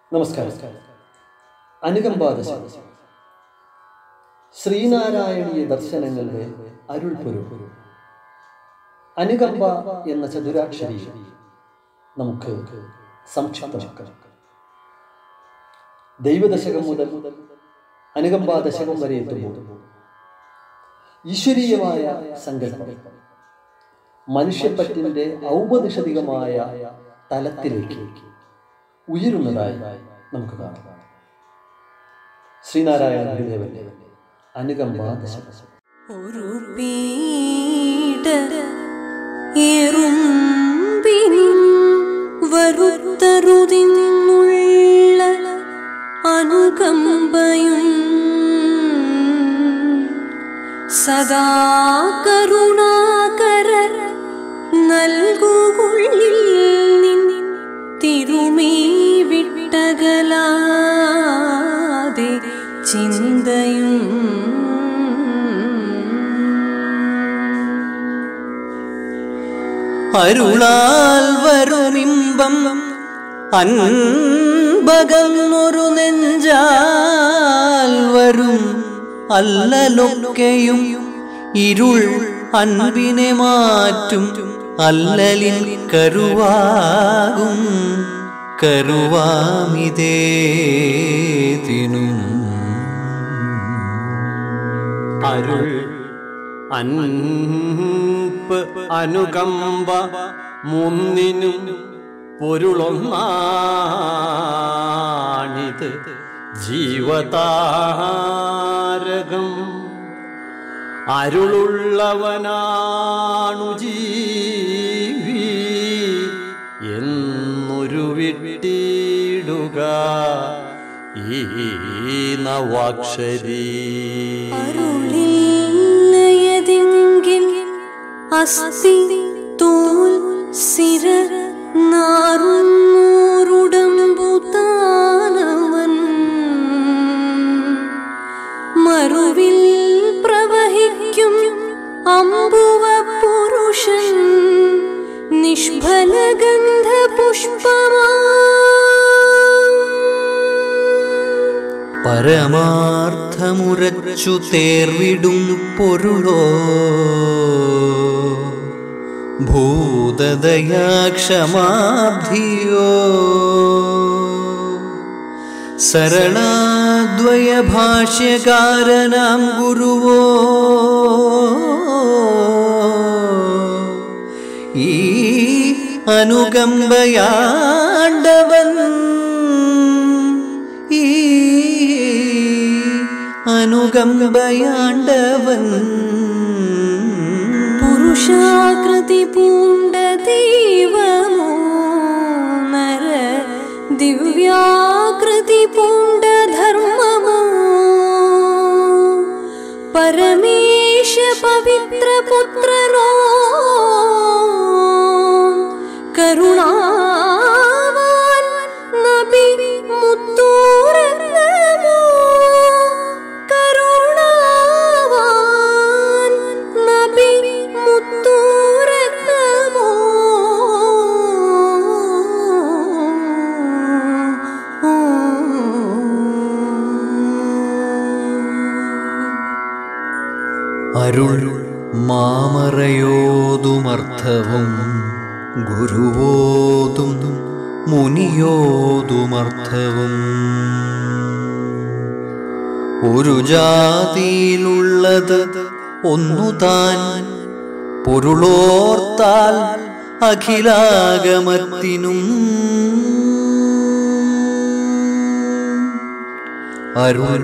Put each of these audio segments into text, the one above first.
നമസ്കാരം അനുകമ്പാദശ ശ്രീനാരായണീയ ദർശനങ്ങളുടെ അരുൾപൊരു അനുകമ്പ എന്ന ചതുരാക്ഷരി നമുക്ക് സംക്ഷിപ്തമാക്കാം ദൈവദശകം മുതൽ അനുകമ്പാ ദശകം വരെ എത്തുമ്പോൾ ഈശ്വരീയമായ സങ്കല്പം മനുഷ്യപ്പറ്റിന്റെ ഔപനിഷദികമായ തലത്തിലേക്ക് ഉയരുന്നതായി നമുക്ക് കാണാം ശ്രീനാരായണ ഗുരുദേവന്റെ അനുകമ്പാ ദശകം ഒരു പീഡ എറുമ്പിനിൻ വരുത്തറുതിന്നുള്ള അനുകമ്പയും സദാ കരുണാകര നൽകുള്ളിൽ നിൻ തിരുമേ വിട്ടകലാതെ ചിന്തയും അരുളാൽ വരുമിമ്പം അൻപകന്നൊരു നെഞ്ചാൽ വരും അല്ലലൊക്കെയും ഇരുൾ അൻപിനെ മാറ്റും അല്ലലിൻ കരുവാകും കരുവാമിതേതിനും അരുൾ അൻപ് അനുകമ്പ മുന്നിനും പൊരുളൊന്നാണിത് ജീവതാരകം അരുളുള്ളവനാണു ജീവി എന്നൊരു വിട്ടിടുക ഈ നവാക്ഷരീ അരുളില്ലയതെങ്കിൽ അസ്ഥി തോൽ സിര നാറുന്നൂറുടമ്പുതാനവൻ മറുവിൽ പ്രവഹിക്കും അമ്പുവ പുരുഷൻ നിഷ്ഫലഗന്ധ പുഷ്പമാ പരമാർത്ഥമുരച്ചു തേർവിടും പൊരുളോ ഭൂതദയാക്ഷമാബ്ധിയോ സരണാദ്വയ ഭാഷ്യകാരനാം ഗുരുവോ ഈ അനുകമ്പയാണ്ടവൻ ഈ അനുകമ്പയാണ്ടവൻ പുരുഷാകൃതി പൂണ്ട ദൈവമോ നര ദിവ്യാകൃതി പൂണ്ട ധർമ്മമോ പരമേശ പവിത്ര പുത്രനോ കരുണാവാൻ നബി മുത്തൂരമോ കരുണാവാൻ നബി മുത്തൂരമോ അരുൾ മാമറയോതുമർത്ഥവും ഗുരുവോതും മുനിയോതുമർത്ഥവും ഒരു ജാതിയിലുള്ളത് ഒന്നു താൻ പൊരുളോർത്താൽ അഖിലാഗമത്തിനും അരുൾ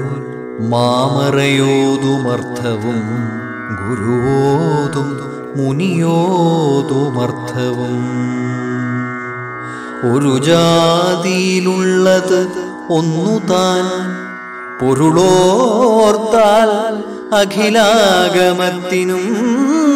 മാമറയോതുമർത്ഥവും ഗുരുവോതും മുനിയോതുമർത്ഥവും ഒരു ജാതിയിലുള്ളത് ഒന്നു താൻ പൊരുളോർത്താൽ അഖിലാഗമത്തിനും